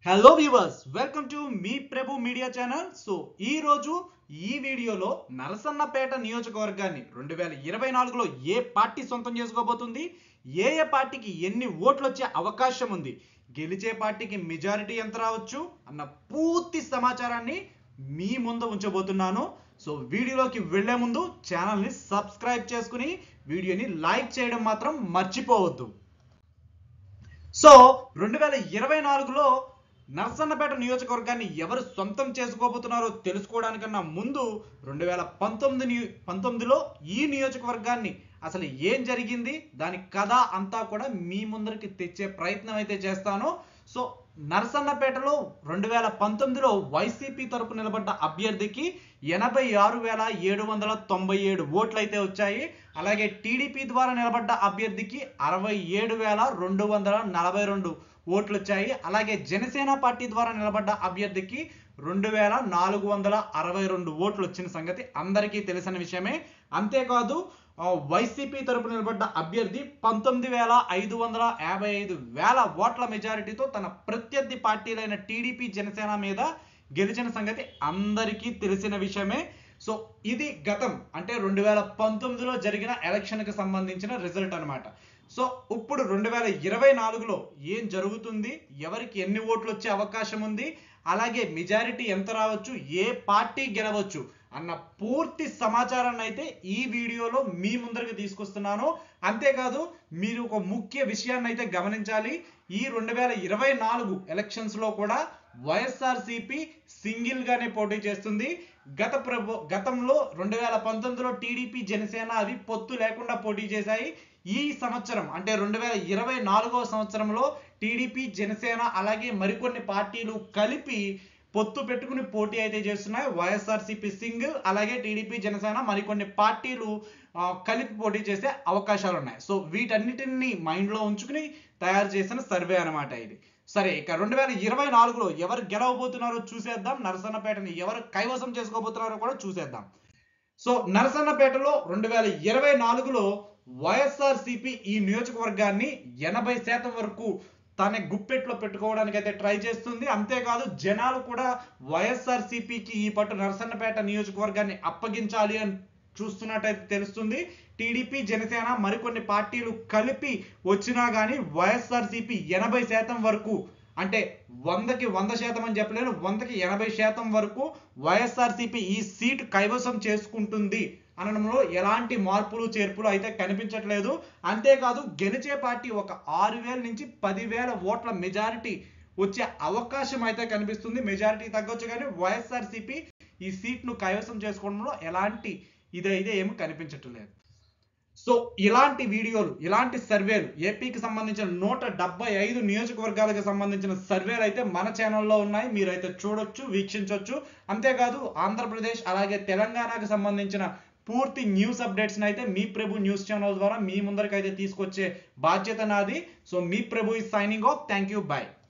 hello viewers welcome to మీ Prabhu media channel so ఈ రోజు ఈ వీడియోలో నరసన్నపేట నియోజకవర్గాన్ని రెండు వేల ఇరవై నాలుగులో ఏ పార్టీ సొంతం చేసుకోబోతుంది ఏ ఏ పార్టీకి ఎన్ని ఓట్లు వచ్చే అవకాశం ఉంది గెలిచే పార్టీకి మెజారిటీ ఎంత రావచ్చు అన్న పూర్తి సమాచారాన్ని మీ ముందు ఉంచబోతున్నాను సో వీడియోలోకి వెళ్లే ముందు ఛానల్ని సబ్స్క్రైబ్ చేసుకుని వీడియోని లైక్ చేయడం మాత్రం మర్చిపోవద్దు సో రెండు వేల ఇరవై నాలుగులో నర్సన్నపేట నియోజకవర్గాన్ని ఎవరు సొంతం చేసుకోబోతున్నారో తెలుసుకోవడానికన్నా ముందు రెండు వేల పంతొమ్మిది నియో- పంతొమ్మిదిలో ఈ నియోజకవర్గాన్ని అసలు ఏం జరిగింది దాని కథ అంతా కూడా మీ ముందరికి తెచ్చే ప్రయత్నం అయితే చేస్తాను సో నరసన్నపేటలో రెండు వేల పంతొమ్మిదిలో వైసీపీ తరపు నిలబడ్డ అభ్యర్థికి ఎనభై ఆరు వేల ఏడు వందల తొంభై ఏడు ఓట్లు అయితే వచ్చాయి అలాగే టీడీపీ ద్వారా నిలబడ్డ అభ్యర్థికి అరవై ఏడు వేల రెండు వందల నలభై రెండు ఓట్లు వచ్చాయి అలాగే జనసేన పార్టీ ద్వారా నిలబడ్డ అభ్యర్థికి రెండు వేల నాలుగు వందల అరవై రెండు ఓట్లు వచ్చిన సంగతి అందరికీ తెలిసిన విషయమే అంతేకాదు ఆ, వైసీపీ తరపు నిలబడ్డ అభ్యర్థి పంతొమ్మిది వేల ఐదు వందల యాభై ఐదు వేల ఓట్ల మెజారిటీతో తన ప్రత్యర్థి పార్టీలైన టీడీపీ జనసేన మీద గెలిచిన సంగతి అందరికీ తెలిసిన విషయమే సో ఇది గతం అంటే రెండు వేల పంతొమ్మిదిలో జరిగిన ఎలక్షన్కి సంబంధించిన రిజల్ట్ అన్నమాట సో ఇప్పుడు రెండు వేల ఇరవై నాలుగులో ఏం జరుగుతుంది ఎవరికి ఎన్ని ఓట్లు వచ్చే అవకాశం ఉంది అలాగే మెజారిటీ ఎంత రావచ్చు ఏ పార్టీ గెలవచ్చు అన్న పూర్తి సమాచారాన్ని అయితే ఈ వీడియోలో మీ ముందరికి తీసుకొస్తున్నాను అంతేకాదు మీరు ఒక ముఖ్య విషయాన్ని అయితే గమనించాలి ఈ రెండు వేల ఇరవై నాలుగు ఎలక్షన్స్ లో కూడా వైఎస్ఆర్సిపి సింగిల్ గానే పోటీ చేస్తుంది గత ప్రభు గతంలో రెండు వేల పంతొమ్మిదిలో టీడీపీ జనసేన అవి పొత్తు లేకుండా పోటీ చేశాయి ఈ సంవత్సరం అంటే రెండు వేల ఇరవై నాలుగవ సంవత్సరంలో టీడీపీ జనసేన అలాగే మరికొన్ని పార్టీలు కలిపి పొత్తు పెట్టుకుని పోటీ అయితే చేస్తున్నాయి వైఎస్ఆర్సీపీ సింగిల్ అలాగే టీడీపీ జనసేన మరికొన్ని పార్టీలు ఆ, కలిపి పోటీ చేసే అవకాశాలు ఉన్నాయి సో వీటన్నిటిని మైండ్లో ఉంచుకుని తయారు చేసిన సర్వే అన్నమాట ఇది సరే ఇక రెండు వేల ఇరవై నాలుగులో ఎవరు గెలవబోతున్నారో చూసేద్దాం నరసన్నపేటని ఎవరు కైవసం చేసుకోబోతున్నారో కూడా చూసేద్దాం సో నరసన్నపేటలో రెండు వేల ఇరవై నాలుగులో వైఎస్ఆర్సీపీ ఈ నియోజకవర్గాన్ని ఎనభై శాతం వరకు తన గుప్పెట్లో పెట్టుకోవడానికి అయితే ట్రై చేస్తుంది అంతేకాదు జనాలు కూడా వైఎస్ఆర్సీపీకి ఈ పట్టు నరసన్నపేట నియోజకవర్గాన్ని అప్పగించాలి అని చూస్తున్నట్టయితే తెలుస్తుంది టీడీపీ జనసేన మరికొన్ని పార్టీలు కలిపి వచ్చినా కానీ వైఎస్ఆర్సీపీ ఎనభై శాతం వరకు అంటే వందకి వంద శాతం అని చెప్పలేను వందకి ఎనభై శాతం వరకు వైఎస్ఆర్సీపీ ఈ సీటు కైవసం చేసుకుంటుంది అనడంలో ఎలాంటి మార్పులు చేర్పులు అయితే కనిపించట్లేదు అంతేకాదు గెలిచే పార్టీ ఒక ఆరు వేల నుంచి పదివేల ఓట్ల మెజారిటీ వచ్చే అవకాశం అయితే కనిపిస్తుంది మెజారిటీ తగ్గొచ్చు కానీ వైఎస్ఆర్సీపీ ఈ సీట్ను కైవసం చేసుకోవడంలో ఎలాంటి ఇదైతే ఏమి కనిపించట్లేదు సో ఇలాంటి వీడియోలు ఇలాంటి సర్వేలు ఏపీకి సంబంధించిన నూట డెబ్బై ఐదు నియోజకవర్గాలకు సంబంధించిన సర్వేలు అయితే మన ఛానల్లో ఉన్నాయి మీరైతే చూడొచ్చు వీక్షించవచ్చు అంతేకాదు ఆంధ్రప్రదేశ్ అలాగే తెలంగాణకు సంబంధించిన పూర్తి న్యూస్ అప్డేట్స్ అయితే మీ ప్రభు న్యూస్ ఛానల్ ద్వారా మీ ముందరికి అయితే తీసుకొచ్చే బాధ్యత నాది సో మీ ప్రభు ఈ signing off thank you by